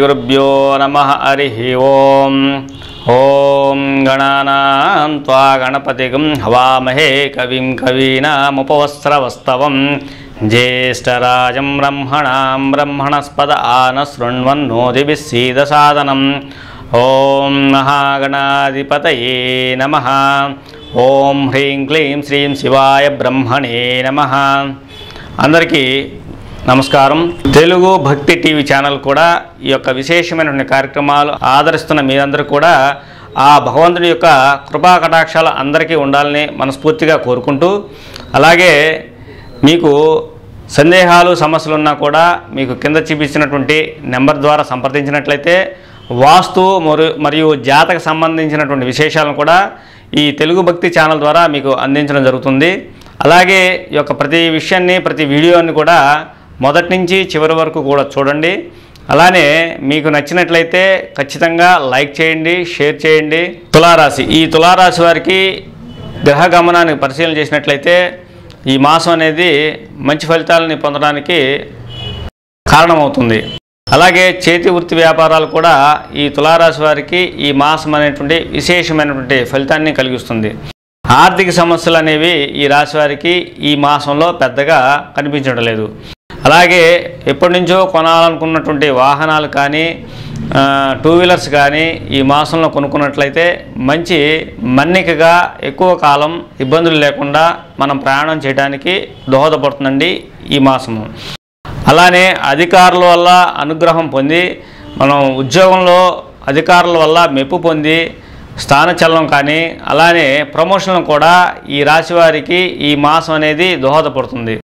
శ్రీగురుభ్యో నమ హరి ఓం ఓం గణానాం త్వా గణపతిగం హవామహే కవిం కవీనాముపవస్త్రవస్తవం జ్యేష్ఠరాజం బ్రహ్మణాం బ్రహ్మణస్పద ఆన శృణ్వన్నోదిభిः సీదసాదనం ఓం మహాగణాధిపతయే నమ ఓం హ్రీం క్లీం శ్రీం శివాయ బ్రహ్మణే నమ అందరికీ నమస్కారం తెలుగు భక్తి టీవీ ఛానల్ కూడా ఈ యొక్క విశేషమైనటువంటి కార్యక్రమాలు ఆదరిస్తున్న మీరందరూ కూడా ఆ భగవంతుడి యొక్క కృపా కటాక్షాలు అందరికీ ఉండాలని మనస్ఫూర్తిగా కోరుకుంటూ అలాగే మీకు సందేహాలు సమస్యలు ఉన్నా కూడా మీకు కింద చూపించినటువంటి నెంబర్ ద్వారా సంప్రదించినట్లయితే వాస్తు మరియు మరియు జాతక సంబంధించినటువంటి విశేషాలను కూడా ఈ తెలుగు భక్తి ఛానల్ ద్వారా మీకు అందించడం జరుగుతుంది అలాగే ఈ యొక్క ప్రతి విషయాన్ని ప్రతి వీడియోని కూడా మొదటి నుంచి చివరి వరకు కూడా చూడండి అలానే మీకు నచ్చినట్లయితే ఖచ్చితంగా లైక్ చేయండి షేర్ చేయండి తులారాశి ఈ తులారాశి వారికి గ్రహ గమనాన్ని పరిశీలన చేసినట్లయితే ఈ మాసం అనేది మంచి ఫలితాలని పొందడానికి కారణమవుతుంది అలాగే చేతి వృత్తి వ్యాపారాలు కూడా ఈ తులారాశి వారికి ఈ మాసం అనేటువంటి విశేషమైనటువంటి ఫలితాన్ని కలిగిస్తుంది ఆర్థిక సమస్యలు అనేవి ఈ రాశి వారికి ఈ మాసంలో పెద్దగా కనిపించడం లేదు అలాగే ఎప్పటి నుంచో కొనాలనుకున్నటువంటి వాహనాలు కానీ ఆ, టూ వీలర్స్ కానీ ఈ మాసంలో కొనుక్కున్నట్లయితే మంచి మన్నికగా ఎక్కువ కాలం ఇబ్బందులు లేకుండా మనం ప్రయాణం చేయడానికి దోహదపడుతుందండి ఈ మాసము అలానే అధికారుల వల్ల అనుగ్రహం పొంది మనం ఉద్యోగంలో అధికారుల వల్ల మెప్పు పొంది స్థానచలనం కానీ అలానే ప్రమోషన్లు కూడా ఈ రాశి వారికి ఈ మాసం అనేది దోహదపడుతుంది